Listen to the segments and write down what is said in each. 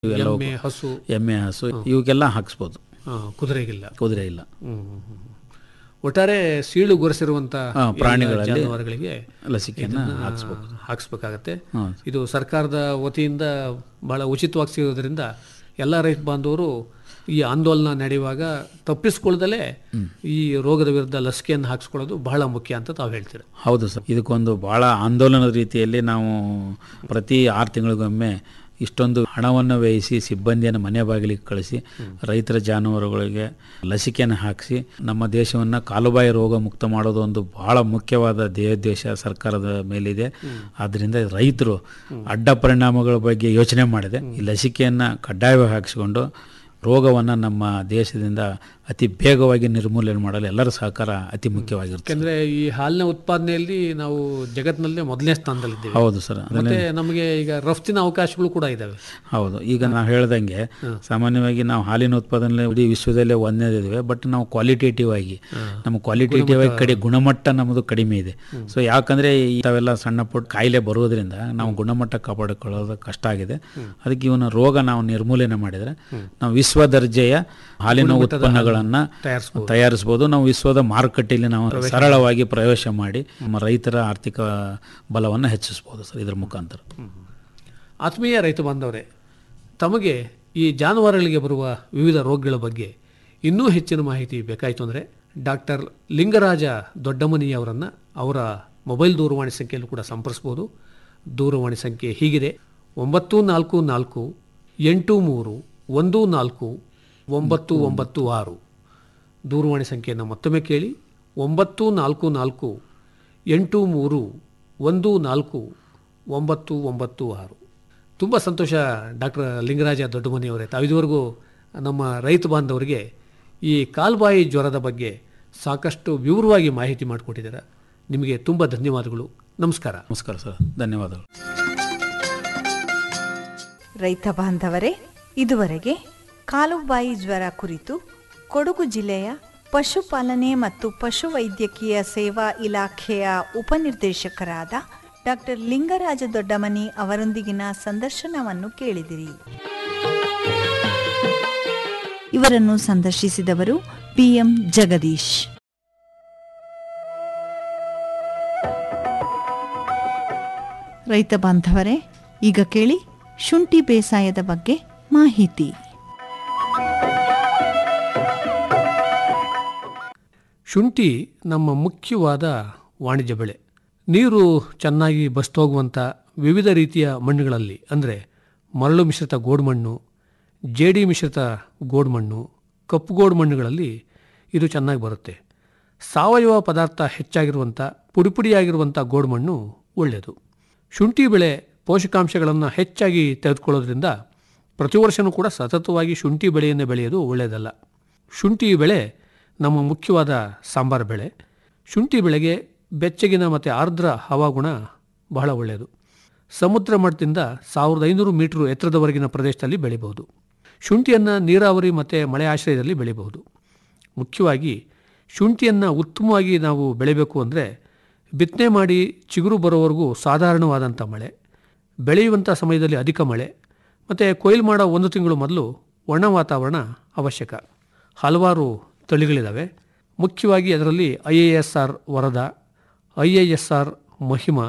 ಇವೆಲ್ಲ ಎಮ್ಮೆ ಹಸು ಎಮ್ಮೆ ಹಸು ಇವಕ್ಕೆಲ್ಲ ಹಾಕ್ಸ್ಬೋದು ಆ, ಕುದುರೆಗಿಲ್ಲ ಕುದುರೆ ಇಲ್ಲ ಹ್ಮ್, ಹ್ಮ್, ಹ್ಮ್. ಒಟ್ಟಾರೆ ಸೀಳು ಗೊರೆಸಿರುವಂತ ಹಾ, ಪ್ರಾಣಿಗಳಲ್ಲಿ ಜಾನುವಾರುಗಳಿಗೆ ಲಸಿಕೆಯನ್ನು ಹಾಕ್ಸ್ಬೋದು ಹಾಕ್ಸ್ಬೇಕಾಗತ್ತೆ ಹೌದು. ಇದು ಸರ್ಕಾರದ ವತಿಯಿಂದ ಬಹಳ ಉಚಿತವಾಗಿ ಸಿಗೋದ್ರಿಂದ ಎಲ್ಲ ರೈತ ಬಾಂಧವರು ಈ ಆಂದೋಲನ ನಡೆಯುವಾಗ ತಪ್ಪಿಸ್ಕೊಳ್ದಲೇ ಈ ರೋಗದ ವಿರುದ್ಧ ಲಸಿಕೆಯನ್ನು ಹಾಕ್ಸ್ಕೊಳ್ಳೋದು ಬಹಳ ಮುಖ್ಯ ಅಂತ ತಾವು ಹೇಳ್ತೀರ ಹೌದು ಸರ್ ಇದಕ್ಕೊಂದು ಭಾಳ ಆಂದೋಲನದ ರೀತಿಯಲ್ಲಿ ನಾವು ಪ್ರತಿ ಆರು ತಿಂಗಳಿಗೊಮ್ಮೆ ಇಷ್ಟೊಂದು ಹಣವನ್ನು ವ್ಯಯಿಸಿ ಸಿಬ್ಬಂದಿಯನ್ನು ಮನೆ ಬಾಗಿಲಿಗೆ ಕಳಿಸಿ ರೈತರ ಜಾನುವಾರುಗಳಿಗೆ ಲಸಿಕೆಯನ್ನು ಹಾಕಿಸಿ ನಮ್ಮ ದೇಶವನ್ನು ಕಾಲುಬಾಯಿ ರೋಗ ಮುಕ್ತ ಮಾಡೋದು ಒಂದು ಬಹಳ ಮುಖ್ಯವಾದ ಧ್ಯೇಯೋದ್ದೇಶ ಸರ್ಕಾರದ ಮೇಲಿದೆ ಆದ್ದರಿಂದ ರೈತರು ಅಡ್ಡ ಪರಿಣಾಮಗಳ ಬಗ್ಗೆ ಯೋಚನೆ ಮಾಡಿದೆ ಈ ಲಸಿಕೆಯನ್ನು ಕಡ್ಡಾಯವಾಗಿ ಹಾಕಿಸಿಕೊಂಡು ರೋಗವನ್ನು ನಮ್ಮ ದೇಶದಿಂದ ಅತಿ ಬೇಗವಾಗಿ ನಿರ್ಮೂಲನೆ ಮಾಡಲು ಎಲ್ಲರ ಸಹಕಾರ ಅತಿ ಮುಖ್ಯವಾಗಿರುತ್ತೆ ಯಾಕೆಂದ್ರೆ ಈ ಹಾಲಿನ ಉತ್ಪಾದನೆಯಲ್ಲಿ ನಾವು ಜಗತ್ತಿನಲ್ಲೇ ಮೊದಲನೇ ಸ್ಥಾನದಲ್ಲಿದ್ದೇವೆ ಹೌದು ಸರ್ ಮತ್ತೆ ನಮಗೆ ಈಗ ರಫ್ತಿನ ಅವಕಾಶಗಳು ಕೂಡ ಇದಾವೆ ಹೌದು ಈಗ ನಾವು ಹೇಳ್ದಂಗೆ ಸಾಮಾನ್ಯವಾಗಿ ನಾವು ಹಾಲಿನ ಉತ್ಪಾದನೆ ಇಡೀ ವಿಶ್ವದಲ್ಲೇ ಒಂದೇದಿವೆ ಬಟ್ ನಾವು ಕ್ವಾಲಿಟೇಟಿವ್ ಆಗಿ ನಮ್ಮ ಕ್ವಾಲಿಟೇಟಿವ್ ಆಗಿ ಕಡೆ ಗುಣಮಟ್ಟ ನಮ್ಮದು ಕಡಿಮೆ ಇದೆ ಸೊ ಯಾಕಂದ್ರೆ ಇಂಥವೆಲ್ಲ ಸಣ್ಣ ಪುಟ್ಟ ಕಾಯಿಲೆ ಬರೋದ್ರಿಂದ ನಾವು ಗುಣಮಟ್ಟ ಕಾಪಾಡಿಕೊಳ್ಳೋದು ಕಷ್ಟ ಆಗಿದೆ ಅದಕ್ಕೆ ಇವನ ರೋಗ ನಾವು ನಿರ್ಮೂಲನೆ ಮಾಡಿದರೆ ನಾವು ವಿಶ್ವ ದರ್ಜೆಯ ಹಾಲಿನ ಉತ್ಪನ್ನಗಳನ್ನ ತಯಾರಿಸ್ಬೋದು. ತಯಾರಿಸ್ಬೋದು ನಾವು ವಿಶ್ವದ ಮಾರುಕಟ್ಟೆಯಲ್ಲಿ ನಾವು ಸರಳವಾಗಿ ಪ್ರವೇಶ ಮಾಡಿ ನಮ್ಮ ರೈತರ ಆರ್ಥಿಕ ಬಲವನ್ನು ಹೆಚ್ಚಿಸ್ಬೋದು ಸರ್ ಇದ್ರ ಮುಖಾಂತರ ಆತ್ಮೀಯ ರೈತ ಬಾಂಧವರೇ ತಮಗೆ ಈ ಜಾನುವಾರುಗಳಿಗೆ ಬರುವ ವಿವಿಧ ರೋಗಗಳ ಬಗ್ಗೆ ಇನ್ನೂ ಹೆಚ್ಚಿನ ಮಾಹಿತಿ ಬೇಕಾಯಿತು ಅಂದರೆ ಡಾಕ್ಟರ್ ಲಿಂಗರಾಜ ದೊಡ್ಡಮನಿಯವರನ್ನು ಅವರ ಮೊಬೈಲ್ ದೂರವಾಣಿ ಸಂಖ್ಯೆಯಲ್ಲೂ ಕೂಡ ಸಂಪರ್ಸ್ಬೋದು ದೂರವಾಣಿ ಸಂಖ್ಯೆ ಹೀಗಿದೆ ಒಂಬತ್ತು ನಾಲ್ಕು ನಾಲ್ಕು ಎಂಟು ಮೂರು ಒಂದು ನಾಲ್ಕು ಒಂಬತ್ತು ಒಂಬತ್ತು ಆರು ದೂರವಾಣಿ ಸಂಖ್ಯೆಯನ್ನು ಮತ್ತೊಮ್ಮೆ ಕೇಳಿ ಒಂಬತ್ತು ನಾಲ್ಕು ನಾಲ್ಕು ಎಂಟು ಮೂರು ಒಂದು ನಾಲ್ಕು ಒಂಬತ್ತು ಒಂಬತ್ತು ಆರು ತುಂಬ ಸಂತೋಷ ಡಾಕ್ಟರ್ ಲಿಂಗರಾಜ ದೊಡ್ಡಮನಿಯವರೇ ತಾವು ಇದುವರೆಗೂ ನಮ್ಮ ರೈತ ಬಾಂಧವರಿಗೆ ಈ ಕಾಲ್ಬಾಯಿ ಜ್ವರದ ಬಗ್ಗೆ ಸಾಕಷ್ಟು ವಿವರವಾಗಿ ಮಾಹಿತಿ ಮಾಡಿಕೊಟ್ಟಿದ್ದೀರಾ ನಿಮಗೆ ತುಂಬ ಧನ್ಯವಾದಗಳು ನಮಸ್ಕಾರ ನಮಸ್ಕಾರ ಸರ್ ಧನ್ಯವಾದಗಳು ರೈತ ಬಾಂಧವರೇ ಇದುವರೆಗೆ ಕಾಲುಬಾಯಿ ಜ್ವರ ಕುರಿತು ಕೊಡಗು ಜಿಲ್ಲೆಯ ಪಶುಪಾಲನೆ ಮತ್ತು ಪಶುವೈದ್ಯಕೀಯ ಸೇವಾ ಇಲಾಖೆಯ ಉಪನಿರ್ದೇಶಕರಾದ ಡಾಕ್ಟರ್ ಲಿಂಗರಾಜ ದೊಡ್ಡಮನಿ ಅವರೊಂದಿಗಿನ ಸಂದರ್ಶನವನ್ನು ಕೇಳಿದಿರಿ ಇವರನ್ನು ಸಂದರ್ಶಿಸಿದವರು ಪಿಎಂ ಜಗದೀಶ್ ರೈತ ಬಾಂಧವರೇ ಈಗ ಕೇಳಿ ಶುಂಠಿ ಬೇಸಾಯದ ಬಗ್ಗೆ ಮಾಹಿತಿ ಶುಂಠಿ ನಮ್ಮ ಮುಖ್ಯವಾದ ವಾಣಿಜ್ಯ ಬೆಳೆ ನೀರು ಚೆನ್ನಾಗಿ ಬಸ್ತೋಗುವಂಥ ವಿವಿಧ ರೀತಿಯ ಮಣ್ಣುಗಳಲ್ಲಿ ಅಂದರೆ ಮರಳು ಮಿಶ್ರಿತ ಗೋಡುಮಣ್ಣು ಜೇಡಿ ಮಿಶ್ರಿತ ಗೋಡುಮಣ್ಣು ಕಪ್ಪು ಗೋಡು ಮಣ್ಣುಗಳಲ್ಲಿ ಇದು ಚೆನ್ನಾಗಿ ಬರುತ್ತೆ ಸಾವಯವ ಪದಾರ್ಥ ಹೆಚ್ಚಾಗಿರುವಂಥ ಪುಡಿಪುಡಿಯಾಗಿರುವಂಥ ಗೋಡುಮಣ್ಣು ಒಳ್ಳೆಯದು ಶುಂಠಿ ಬೆಳೆ ಪೋಷಕಾಂಶಗಳನ್ನು ಹೆಚ್ಚಾಗಿ ತೆಗೆದುಕೊಳ್ಳೋದ್ರಿಂದ ಪ್ರತಿ ವರ್ಷವೂ ಕೂಡ ಸತತವಾಗಿ ಶುಂಠಿ ಬೆಳೆಯನ್ನು ಬೆಳೆಯೋದು ಒಳ್ಳೆಯದಲ್ಲ ಶುಂಠಿ ಬೆಳೆ ನಮ್ಮ ಮುಖ್ಯವಾದ ಸಾಂಬಾರು ಬೆಳೆ ಶುಂಠಿ ಬೆಳೆಗೆ ಬೆಚ್ಚಗಿನ ಮತ್ತು ಆರ್ದ್ರ ಹವಾಗುಣ ಬಹಳ ಒಳ್ಳೆಯದು ಸಮುದ್ರ ಮಟ್ಟದಿಂದ ಸಾವಿರದ ಐನೂರು ಮೀಟರ್ ಎತ್ತರದವರೆಗಿನ ಪ್ರದೇಶದಲ್ಲಿ ಬೆಳಿಬಹುದು ಶುಂಠಿಯನ್ನು ನೀರಾವರಿ ಮತ್ತು ಮಳೆ ಆಶ್ರಯದಲ್ಲಿ ಬೆಳಿಬಹುದು ಮುಖ್ಯವಾಗಿ ಶುಂಠಿಯನ್ನು ಉತ್ತಮವಾಗಿ ನಾವು ಬೆಳಿಬೇಕು ಅಂದರೆ ಬಿತ್ತನೆ ಮಾಡಿ ಚಿಗುರು ಬರೋವರೆಗೂ ಸಾಧಾರಣವಾದಂಥ ಮಳೆ ಬೆಳೆಯುವಂಥ ಸಮಯದಲ್ಲಿ ಅಧಿಕ ಮಳೆ ಮತ್ತು ಕೊಯ್ಲು ಮಾಡೋ ಒಂದು ತಿಂಗಳು ಮೊದಲು ಒಣ ವಾತಾವರಣ ಅವಶ್ಯಕ ಹಲವಾರು ತಳಿಗಳಿದ್ದಾವೆ ಮುಖ್ಯವಾಗಿ ಅದರಲ್ಲಿ I A S R Varada I A S R Mahima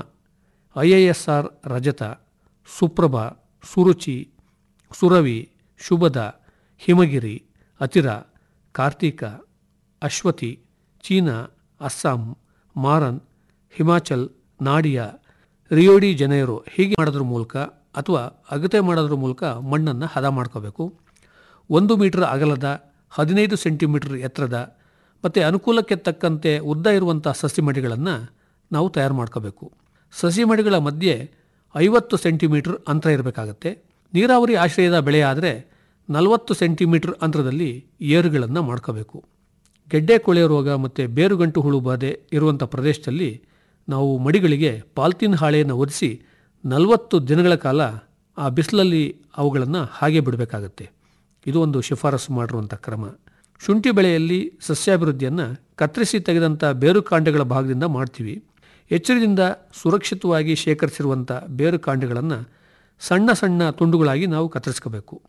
I A S R Rajatha Suprabha Suruchi Suravi Shubhada Himagiri Athira Karthika Ashwathi China Assam Maran Himachal Nadia Rio de Janeiro ಹೀಗೆ ಮಾಡೋದ್ರ ಮೂಲಕ ಅಥವಾ ಅಗತೆ ಮಾಡೋದ್ರ ಮೂಲಕ ಮಣ್ಣನ್ನು ಹದ ಮಾಡ್ಕೋಬೇಕು ಒಂದು ಮೀಟರ್ ಅಗಲದ ಹದಿನೈದು ಸೆಂಟಿಮೀಟರ್ ಎತ್ತರದ ಮತ್ತು ಅನುಕೂಲಕ್ಕೆ ತಕ್ಕಂತೆ ಉದ್ದ ಇರುವಂಥ ಸಸಿ ಮಡಿಗಳನ್ನು ನಾವು ತಯಾರು ಮಾಡ್ಕೋಬೇಕು ಸಸಿ ಮಡಿಗಳ ಮಧ್ಯೆ ಐವತ್ತು ಸೆಂಟಿಮೀಟರ್ ಅಂತರ ಇರಬೇಕಾಗತ್ತೆ ನೀರಾವರಿ ಆಶ್ರಯದ ಬೆಳೆ ಆದರೆ ನಲವತ್ತು ಸೆಂಟಿಮೀಟರ್ ಅಂತರದಲ್ಲಿ ಏರುಗಳನ್ನು ಮಾಡ್ಕೋಬೇಕು ಗೆಡ್ಡೆ ಕೊಳೆ ರೋಗ ಮತ್ತು ಬೇರುಗಂಟು ಹುಳು ಬಾಧೆ ಇರುವಂಥ ಪ್ರದೇಶದಲ್ಲಿ ನಾವು ಮಡಿಗಳಿಗೆ ಪಾಲ್ತಿನ್ ಹಾಳೆಯನ್ನು ಒರೆಸಿ ನಲವತ್ತು ದಿನಗಳ ಕಾಲ ಆ ಬಿಸಿಲಲ್ಲಿ ಅವುಗಳನ್ನು ಹಾಗೆ ಬಿಡಬೇಕಾಗತ್ತೆ ಇದು ಒಂದು ಶಿಫಾರಸು ಮಾಡಿರುವಂಥ ಕ್ರಮ ಶುಂಠಿ ಬೆಳೆಯಲ್ಲಿ ಸಸ್ಯಾಭಿವೃದ್ಧಿಯನ್ನು ಕತ್ತರಿಸಿ ತೆಗೆದಂಥ ಬೇರು ಕಾಂಡಗಳ ಭಾಗದಿಂದ ಮಾಡ್ತೀವಿ ಎಚ್ಚರದಿಂದ ಸುರಕ್ಷಿತವಾಗಿ ಶೇಖರಿಸಿರುವಂಥ ಬೇರು ಕಾಂಡಗಳನ್ನು ಸಣ್ಣ ಸಣ್ಣ ತುಂಡುಗಳಾಗಿ ನಾವು ಕತ್ತರಿಸ್ಕೋಬೇಕು